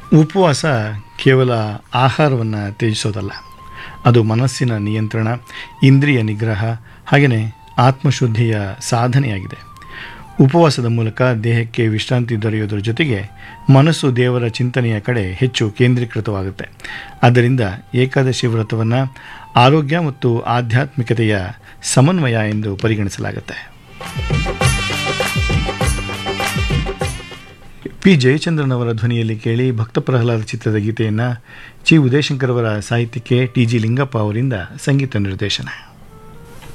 ಉಪವಾಸ ಕೇವಲ ಆಹಾರವನ್ನು ತ್ಯಜಿಸೋದಲ್ಲ ಅದು ಮನಸ್ಸಿನ ನಿಯಂತ್ರಣ ಇಂದ್ರಿಯ ನಿಗ್ರಹ ಹಾಗೆಯೇ ಆತ್ಮಶುದ್ಧಿಯ ಸಾಧನೆಯಾಗಿದೆ ಉಪವಾಸದ ಮೂಲಕ ದೇಹಕ್ಕೆ ವಿಶ್ರಾಂತಿ ದೊರೆಯೋದ್ರ ಜೊತೆಗೆ ಮನಸ್ಸು ದೇವರ ಚಿಂತನೆಯ ಕಡೆ ಹೆಚ್ಚು ಕೇಂದ್ರೀಕೃತವಾಗುತ್ತೆ ಆದ್ದರಿಂದ ಏಕಾದಶಿ ವ್ರತವನ್ನು ಆರೋಗ್ಯ ಮತ್ತು ಆಧ್ಯಾತ್ಮಿಕತೆಯ ಸಮನ್ವಯ ಎಂದು ಪರಿಗಣಿಸಲಾಗುತ್ತೆ ಪಿ ಜಯಚಂದ್ರನ್ ಅವರ ಧ್ವನಿಯಲ್ಲಿ ಕೇಳಿ ಭಕ್ತ ಪ್ರಹ್ಲಾದ ಚಿತ್ರದ ಗೀತೆಯನ್ನು ಜಿ ಉದಯಶಂಕರ್ ಅವರ ಸಾಹಿತ್ಯಕ್ಕೆ ಟಿ ಜಿ ಲಿಂಗಪ್ಪ ಅವರಿಂದ ಸಂಗೀತ ನಿರ್ದೇಶನ